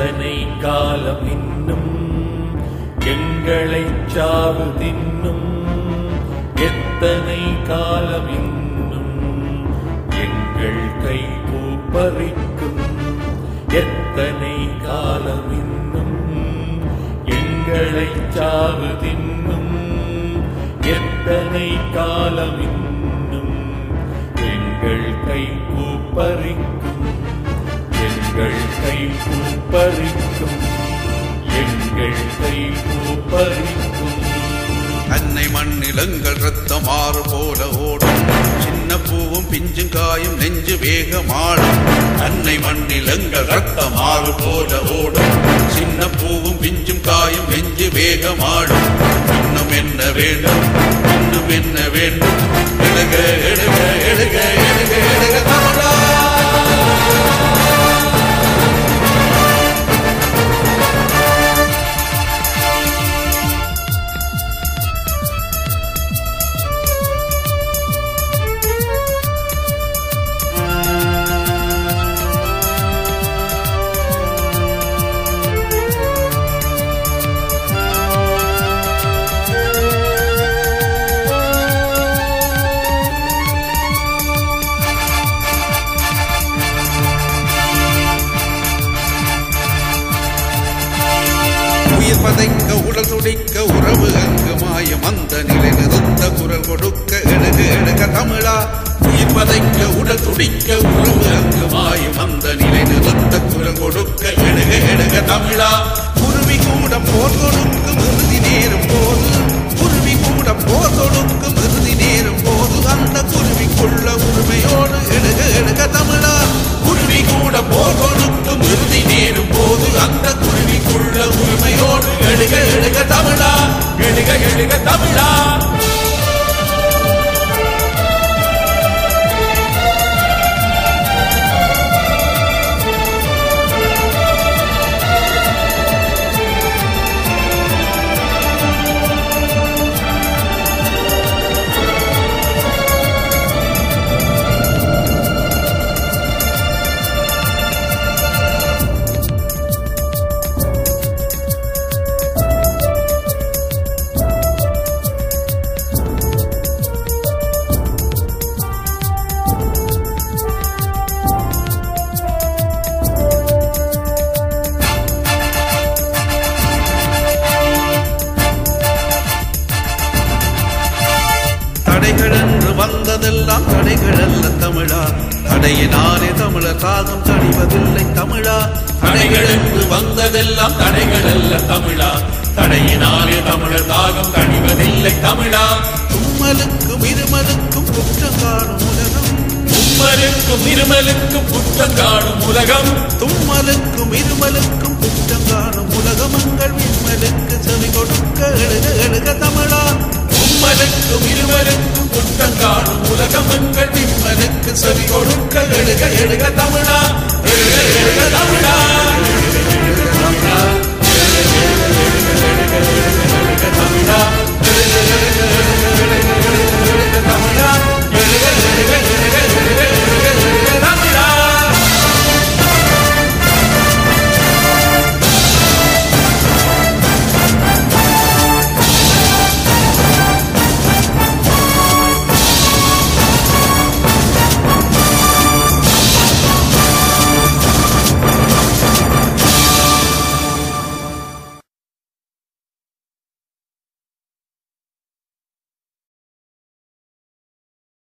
எத்தனை காலம் இன்னும் எங்களை சாவு தின்னும் எத்தனை காலம் இன்னும் எங்கள் கை பூப்பறிக்கும் எத்தனை காலம் இன்னும் எங்களை சாவு தின்னும் எத்தனை காலம் இன்னும் எங்கள் கை பூப்பறிக்கும் எங்கள் கை பூப்பறிக்கும் எங்கள் கை பூப்பறிக்கும் அன்னை மண்ணிலங்கள் ரத்தம் ஆறு போல ஓடும் சின்ன பூவும் பிஞ்சும் காயும் நெஞ்சு வேகமாடும் அன்னை மண்ணிலங்கள் ரத்தம் ஆறு போல ஓடும் சின்ன பூவும் பிஞ்சும் காயும் நெஞ்சு வேகமாடும் இன்னும் என்ன வேண்டும் இன்னும் என்ன வேண்டும் எழுக எழுக எழுக எழுக எழுக தமிழா உயிர் பதைக்க உடல் துடிக்க உறவு அங்கு மாயம் அந்த நிலை நிறுத்த குரல் கொடுக்க எழுக எழுக தமிழா உயிர் பதைக்க உடல் துடிக்க உறவு அங்கு மாயம் அந்த நிலை நிறுத்த குரல் கொடுக்க எழுக எழுக தமிழா குருவி கூட போர் கொடுக்கும் இறுதி நேரும் போது குருவி கூட போர் கொடுக்கும் இறுதி நேரும் போது அந்த குருவிக்குள்ள உரிமையோடு எழுக எழுக தமிழா குருவி கூட போர் கொடுக்கும் இறுதி நேரும் போது அந்த குருவிக்குள்ள உரிமையோடு எழுக எழுக தமிழா எழுக எழுக தமிழா தடைகள் என்று வந்ததெல்லாம் தடைகள் அல்ல தமிழா தடையினாலே தமிழர் தாகம் தணிவதில்லை தமிழா தடைகள் என்று வந்ததெல்லாம் தடைகள் அல்ல தமிழா தடையினாலே தமிழர் தாகம் தணிவதில்லை தமிழா தும்மலுக்கும் இருமலுக்கும் குற்றம் காணும் உலகம் உம்மலுக்கும் இருமலுக்கும் குற்றம் காணும் உலகம் தும்மலுக்கும் இருமலுக்கும் குற்றம் காணும் உலகமங்கள் விண்மலுக்கு செவி கொடுக்க எழுக எழுக தமிழா உம்மலுக்கும் இருமலுக்கும் குற்றம் காணும் உலகம் எங்கள் விம்மலுக்கு செவி கொடுக்க எழுக எழுக தமிழா எழுக எழுக தமிழா